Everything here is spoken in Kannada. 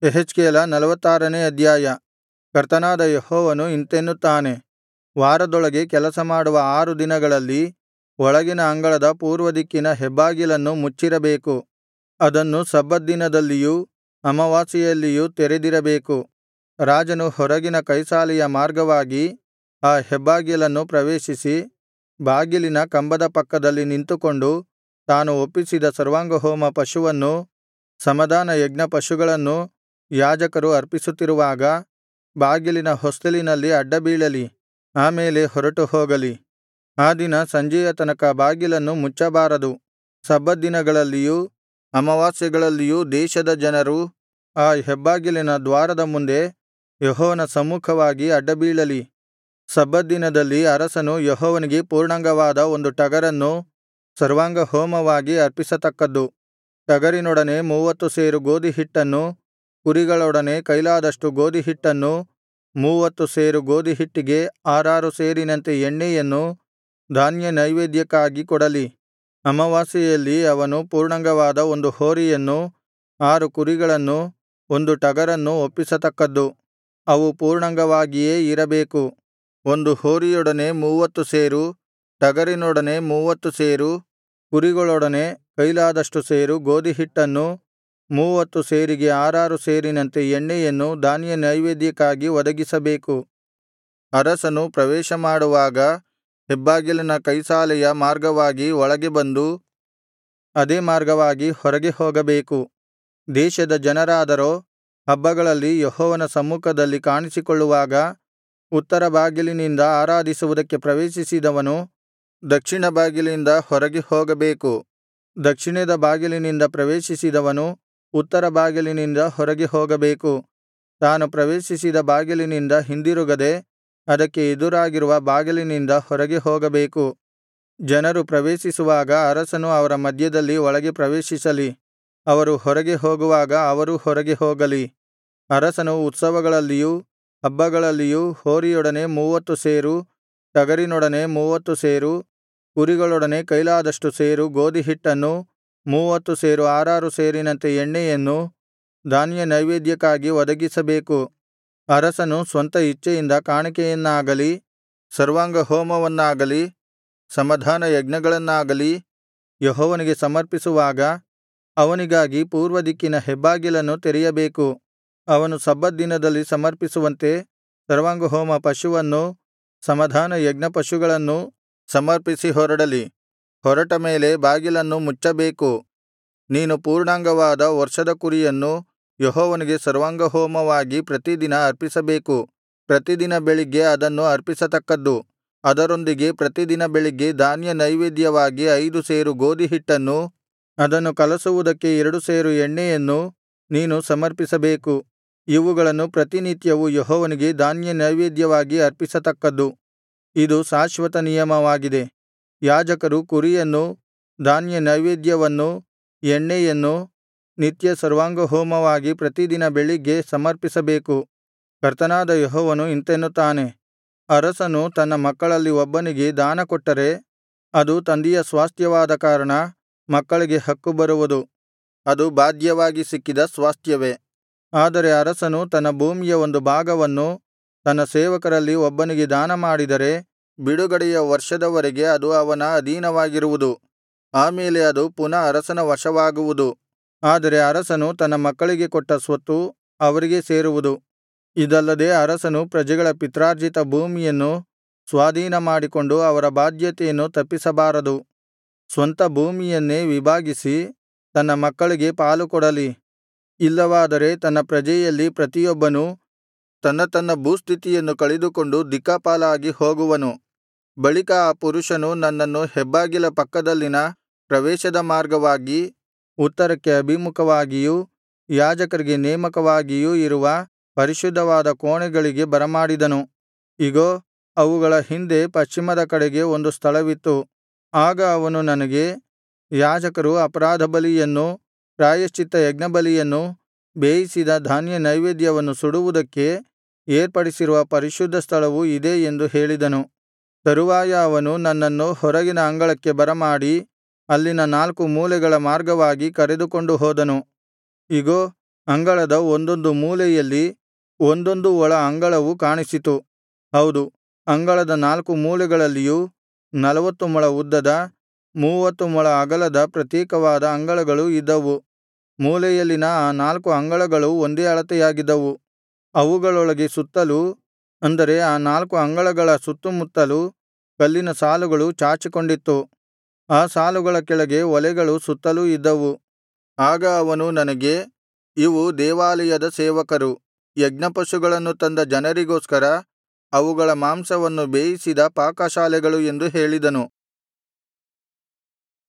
ಯೆಹೆಜ್ಕೇಲ ನಲವತ್ತಾರನೇ ಅಧ್ಯಾಯ ಕರ್ತನಾದ ಯೆಹೋವನು ಇಂತೆನ್ನುತ್ತಾನೆ ವಾರದೊಳಗೆ ಕೆಲಸಮಾಡುವ ಆರು ದಿನಗಳಲ್ಲಿ ಒಳಗಿನ ಅಂಗಳದ ಪೂರ್ವದಿಕ್ಕಿನ ಹೆಬ್ಬಾಗಿಲನ್ನು ಮುಚ್ಚಿರಬೇಕು ಅದನ್ನು ಸಬ್ಬತ್ ದಿನದಲ್ಲಿಯೂ ಅಮಾವಾಸ್ಯೆಯಲ್ಲಿಯೂ ತೆರೆದಿರಬೇಕು ರಾಜನು ಹೊರಗಿನ ಕೈಸಾಲೆಯ ಮಾರ್ಗವಾಗಿ ಆ ಹೆಬ್ಬಾಗಿಲನ್ನು ಪ್ರವೇಶಿಸಿ ಬಾಗಿಲಿನ ಕಂಬದ ಪಕ್ಕದಲ್ಲಿ ನಿಂತುಕೊಂಡು ತಾನು ಒಪ್ಪಿಸಿದ ಸರ್ವಾಂಗಹೋಮ ಪಶುವನ್ನೂ ಸಮಾಧಾನಯಜ್ಞ ಪಶುಗಳನ್ನೂ ಯಾಜಕರು ಅರ್ಪಿಸುತ್ತಿರುವಾಗ ಬಾಗಿಲಿನ ಹೊಸ್ತಿಲಿನಲ್ಲಿ ಅಡ್ಡಬೀಳಲಿ ಆ ಮೇಲೆ ಹೊರಟುಹೋಗಲಿ ಆ ದಿನ ಸಂಜೆಯ ತನಕ ಬಾಗಿಲನ್ನು ಮುಚ್ಚಬಾರದು ಸಬ್ಬತ್ ದಿನಗಳಲ್ಲಿಯೂ ಅಮಾವಾಸ್ಯೆಗಳಲ್ಲಿಯೂ ದೇಶದ ಜನರು ಆ ಹೆಬ್ಬಾಗಿಲಿನ ದ್ವಾರದ ಮುಂದೆ ಯೆಹೋವನ ಸಮ್ಮುಖವಾಗಿ ಅಡ್ಡಬೀಳಲಿ ಸಬ್ಬತ್ ದಿನದಲ್ಲಿ ಅರಸನು ಯೆಹೋವನಿಗೆ ಪೂರ್ಣಾಂಗವಾದ ಒಂದು ಟಗರನ್ನು ಸರ್ವಾಂಗಹೋಮವಾಗಿ ಅರ್ಪಿಸತಕ್ಕದ್ದು ಟಗರಿನೊಡನೆ ಮೂವತ್ತು ಸೇರು ಗೋದಿಹಿಟ್ಟನ್ನೂ ಕುರಿಗಳೊಡನೆ ಕೈಲಾದಷ್ಟು ಗೋದಿಹಿಟ್ಟನ್ನೂ ಮೂವತ್ತು ಸೇರು ಗೋದಿಹಿಟ್ಟಿಗೆ ಆರಾರು ಸೇರಿನಂತೆ ಎಣ್ಣೆಯನ್ನೂ ಧಾನ್ಯನೈವೇದ್ಯಕ್ಕಾಗಿ ಕೊಡಲಿ ಅಮಾವಾಸ್ಯೆಯಲ್ಲಿ ಅವನು ಪೂರ್ಣಾಂಗವಾದ ಒಂದು ಹೋರಿಯನ್ನೂ ಆರು ಕುರಿಗಳನ್ನೂ ಒಂದು ಟಗರನ್ನೂ ಒಪ್ಪಿಸತಕ್ಕದ್ದು ಅವು ಪೂರ್ಣಾಂಗವಾಗಿಯೇ ಇರಬೇಕು ಒಂದು ಹೋರಿಯೊಡನೆ ಮೂವತ್ತು ಸೇರು ಟಗರಿನೊಡನೆ ಮೂವತ್ತು ಸೇರು ಕುರಿಗಳೊಡನೆ ಕೈಲಾದಷ್ಟು ಸೇರು ಗೋದಿಹಿಟ್ಟನ್ನೂ ಮೂವತ್ತು ಸೇರಿಗೆ ಆರಾರು ಸೇರಿನಂತೆ ಎಣ್ಣೆಯನ್ನು ಧಾನ್ಯನೈವೇದ್ಯಕ್ಕಾಗಿ ಒದಗಿಸಬೇಕು ಅರಸನು ಪ್ರವೇಶಮಾಡುವಾಗ ಹೆಬ್ಬಾಗಿಲಿನ ಕೈಸಾಲೆಯ ಮಾರ್ಗವಾಗಿ ಒಳಗೆ ಬಂದು ಅದೇ ಮಾರ್ಗವಾಗಿ ಹೊರಗೆ ಹೋಗಬೇಕು ದೇಶದ ಜನರಾದರೋ ಹಬ್ಬಗಳಲ್ಲಿ ಯೆಹೋವನ ಸಮ್ಮುಖದಲ್ಲಿ ಕಾಣಿಸಿಕೊಳ್ಳುವಾಗ ಉತ್ತರ ಬಾಗಿಲಿನಿಂದ ಆರಾಧಿಸುವುದಕ್ಕೆ ಪ್ರವೇಶಿಸಿದವನು ದಕ್ಷಿಣ ಬಾಗಿಲಿಂದ ಹೊರಗೆ ಹೋಗಬೇಕು ದಕ್ಷಿಣದ ಬಾಗಿಲಿನಿಂದ ಪ್ರವೇಶಿಸಿದವನು ಉತ್ತರ ಬಾಗಿಲಿನಿಂದ ಹೊರಗೆ ಹೋಗಬೇಕು ತಾನು ಪ್ರವೇಶಿಸಿದ ಬಾಗಿಲಿನಿಂದ ಹಿಂದಿರುಗದೆ ಅದಕ್ಕೆ ಎದುರಾಗಿರುವ ಬಾಗಿಲಿನಿಂದ ಹೊರಗೆ ಹೋಗಬೇಕು ಜನರು ಪ್ರವೇಶಿಸುವಾಗ ಅರಸನು ಅವರ ಮಧ್ಯದಲ್ಲಿ ಒಳಗೆ ಪ್ರವೇಶಿಸಲಿ ಅವರು ಹೊರಗೆ ಹೋಗುವಾಗ ಅವರೂ ಹೊರಗೆ ಹೋಗಲಿ ಅರಸನು ಉತ್ಸವಗಳಲ್ಲಿಯೂ ಹಬ್ಬಗಳಲ್ಲಿಯೂ ಹೋರಿಯೊಡನೆ ಮೂವತ್ತು ಸೇರು ಟಗರಿನೊಡನೆ ಮೂವತ್ತು ಸೇರು ಕುರಿಗಳೊಡನೆ ಕೈಲಾದಷ್ಟು ಸೇರು ಗೋದಿಹಿಟ್ಟನ್ನೂ ಮೂವತ್ತು ಸೇರು ಆರಾರು ಸೇರಿನಂತೆ ಎಣ್ಣೆಯನ್ನು ಧಾನ್ಯನೈವೇದ್ಯಕ್ಕಾಗಿ ಒದಗಿಸಬೇಕು ಅರಸನು ಸ್ವಂತ ಇಚ್ಛೆಯಿಂದ ಕಾಣಿಕೆಯನ್ನಾಗಲಿ ಸರ್ವಾಂಗಹೋಮವನ್ನಾಗಲಿ ಸಮಾಧಾನ ಯಜ್ಞಗಳನ್ನಾಗಲಿ ಯೆಹೋವನಿಗೆ ಸಮರ್ಪಿಸುವಾಗ ಅವನಿಗಾಗಿ ಪೂರ್ವದಿಕ್ಕಿನ ಹೆಬ್ಬಾಗಿಲನ್ನು ತೆರೆಯಬೇಕು ಅವನು ಸಬ್ಬತ್ ದಿನದಲ್ಲಿ ಸಮರ್ಪಿಸುವಂತೆ ಸರ್ವಾಂಗಹೋಮ ಪಶುವನ್ನೂ ಸಮಾಧಾನ ಯಜ್ಞಪಶುಗಳನ್ನೂ ಸಮರ್ಪಿಸಿ ಹೊರಡಲಿ ಹೊರಟ ಮೇಲೆ ಬಾಗಿಲನ್ನು ಮುಚ್ಚಬೇಕು ನೀನು ಪೂರ್ಣಾಂಗವಾದ ವರ್ಷದ ಕುರಿಯನ್ನು ಯೆಹೋವನಿಗೆ ಸರ್ವಾಂಗಹೋಮವಾಗಿ ಪ್ರತಿದಿನ ಅರ್ಪಿಸಬೇಕು ಪ್ರತಿದಿನ ಬೆಳಿಗ್ಗೆ ಅದನ್ನು ಅರ್ಪಿಸತಕ್ಕದ್ದು ಅದರೊಂದಿಗೆ ಪ್ರತಿದಿನ ಬೆಳಿಗ್ಗೆ ಧಾನ್ಯನೈವೇದ್ಯವಾಗಿ ಐದು ಸೇರು ಗೋದಿಹಿಟ್ಟನ್ನೂ ಅದನ್ನು ಕಲಸುವುದಕ್ಕೆ ಎರಡು ಸೇರು ಎಣ್ಣೆಯನ್ನೂ ನೀನು ಸಮರ್ಪಿಸಬೇಕು ಇವುಗಳನ್ನು ಪ್ರತಿನಿತ್ಯವೂ ಯೆಹೋವನಿಗೆ ಧಾನ್ಯನೈವೇದ್ಯವಾಗಿ ಅರ್ಪಿಸತಕ್ಕದ್ದು ಇದು ಶಾಶ್ವತ ನಿಯಮವಾಗಿದೆ ಯಾಜಕರು ಕುರಿಯನ್ನೂ ಧಾನ್ಯನೈವೇದ್ಯವನ್ನೂ ಎಣ್ಣೆಯನ್ನೂ ನಿತ್ಯ ಸರ್ವಾಂಗಹೋಮವಾಗಿ ಪ್ರತಿದಿನ ಬೆಳಿಗ್ಗೆ ಸಮರ್ಪಿಸಬೇಕು ಕರ್ತನಾದ ಯೆಹೋವನು ಇಂತೆನ್ನುತ್ತಾನೆ ಅರಸನು ತನ್ನ ಮಕ್ಕಳಲ್ಲಿ ಒಬ್ಬನಿಗೆ ದಾನಕೊಟ್ಟರೆ ಅದು ತಂದೆಯ ಸ್ವಾಸ್ತ್ಯವಾದ ಕಾರಣ ಮಕ್ಕಳಿಗೆ ಹಕ್ಕು ಬರುವುದು ಅದು ಬಾಧ್ಯವಾಗಿ ಸಿಕ್ಕಿದ ಸ್ವಾಸ್ತ್ಯವೇ ಆದರೆ ಅರಸನು ತನ್ನ ಭೂಮಿಯ ಒಂದು ಭಾಗವನ್ನು ತನ್ನ ಸೇವಕರಲ್ಲಿ ಒಬ್ಬನಿಗೆ ದಾನಮಾಡಿದರೆ ಬಿಡುಗಡೆಯ ವರ್ಷದವರೆಗೆ ಅದು ಅವನ ಅಧೀನವಾಗಿರುವುದು ಆ ಮೇಲೆ ಅದು ಪುನಃ ಅರಸನ ವಶವಾಗುವುದು ಆದರೆ ಅರಸನು ತನ್ನ ಮಕ್ಕಳಿಗೆ ಕೊಟ್ಟ ಸ್ವತ್ತು ಅವರಿಗೇ ಸೇರುವುದು ಇದಲ್ಲದೆ ಅರಸನು ಪ್ರಜೆಗಳ ಪಿತ್ರಾರ್ಜಿತ ಭೂಮಿಯನ್ನು ಸ್ವಾಧೀನಮಾಡಿಕೊಂಡು ಅವರ ಬಾಧ್ಯತೆಯನ್ನು ತಪ್ಪಿಸಬಾರದು ಸ್ವಂತ ಭೂಮಿಯನ್ನೇ ವಿಭಾಗಿಸಿ ತನ್ನ ಮಕ್ಕಳಿಗೆ ಪಾಲುಕೊಡಲಿ ಇಲ್ಲವಾದರೆ ತನ್ನ ಪ್ರಜೆಯಲ್ಲಿ ಪ್ರತಿಯೊಬ್ಬನೂ ತನ್ನ ತನ್ನ ಭೂಸ್ಥಿತಿಯನ್ನು ಕಳೆದುಕೊಂಡು ದಿಕ್ಕಾಪಾಲಾಗಿ ಹೋಗುವನು ಬಳಿಕ ಆ ಪುರುಷನು ನನ್ನನ್ನು ಹೆಬ್ಬಾಗಿಲ ಪಕ್ಕದಲ್ಲಿನ ಪ್ರವೇಶದ ಮಾರ್ಗವಾಗಿ ಉತ್ತರಕ್ಕೆ ಅಭಿಮುಖವಾಗಿಯೂ ಯಾಜಕರಿಗೆ ನೇಮಕವಾಗಿಯೂ ಇರುವ ಪರಿಶುದ್ಧವಾದ ಕೋಣೆಗಳಿಗೆ ಬರಮಾಡಿದನು ಇಗೋ ಅವುಗಳ ಹಿಂದೆ ಪಶ್ಚಿಮದ ಕಡೆಗೆ ಒಂದು ಸ್ಥಳವಿತ್ತು ಆಗ ಅವನು ನನಗೆ ಯಾಜಕರು ಅಪರಾಧ ಬಲಿಯನ್ನೂ ಪ್ರಾಯಶ್ಚಿತ್ತ ಯಜ್ಞಬಲಿಯನ್ನೂ ಬೇಯಿಸಿದ ಧಾನ್ಯನೈವೇದ್ಯವನ್ನು ಸುಡುವುದಕ್ಕೆ ಏರ್ಪಡಿಸಿರುವ ಪರಿಶುದ್ಧ ಸ್ಥಳವು ಇದೇ ಎಂದು ಹೇಳಿದನು ತರುವಾಯ ಅವನು ನನ್ನನ್ನು ಹೊರಗಿನ ಅಂಗಳಕ್ಕೆ ಬರಮಾಡಿ ಅಲ್ಲಿನ ನಾಲ್ಕು ಮೂಲೆಗಳ ಮಾರ್ಗವಾಗಿ ಕರೆದುಕೊಂಡು ಹೋದನು ಇಗೋ ಅಂಗಳದ ಒಂದೊಂದು ಮೂಲೆಯಲ್ಲಿ ಒಂದೊಂದು ಒಳ ಅಂಗಳವು ಕಾಣಿಸಿತು ಹೌದು ಅಂಗಳದ ನಾಲ್ಕು ಮೂಲೆಗಳಲ್ಲಿಯೂ ನಲ್ವತ್ತು ಮೊಳ ಉದ್ದದ ಮೂವತ್ತು ಮೊಳ ಅಗಲದ ಪ್ರತ್ಯೇಕವಾದ ಅಂಗಳಗಳು ಇದ್ದವು ಮೂಲೆಯಲ್ಲಿನ ಆ ನಾಲ್ಕು ಅಂಗಳಗಳು ಒಂದೇ ಅಳತೆಯಾಗಿದ್ದವು ಅವುಗಳೊಳಗೆ ಸುತ್ತಲೂ ಅಂದರೆ ಆ ನಾಲ್ಕು ಅಂಗಳಗಳ ಸುತ್ತುಮುತ್ತಲು ಕಲ್ಲಿನ ಸಾಲುಗಳು ಚಾಚಿಕೊಂಡಿತ್ತು ಆ ಸಾಲುಗಳ ಕೆಳಗೆ ಒಲೆಗಳು ಸುತ್ತಲೂ ಇದ್ದವು ಆಗ ಅವನು ನನಗೆ ಇವು ದೇವಾಲಯದ ಸೇವಕರು ಯಜ್ಞಪಶುಗಳನ್ನು ತಂದ ಜನರಿಗೋಸ್ಕರ ಅವುಗಳ ಮಾಂಸವನ್ನು ಬೇಯಿಸಿದ ಪಾಕಶಾಲೆಗಳು ಎಂದು ಹೇಳಿದನು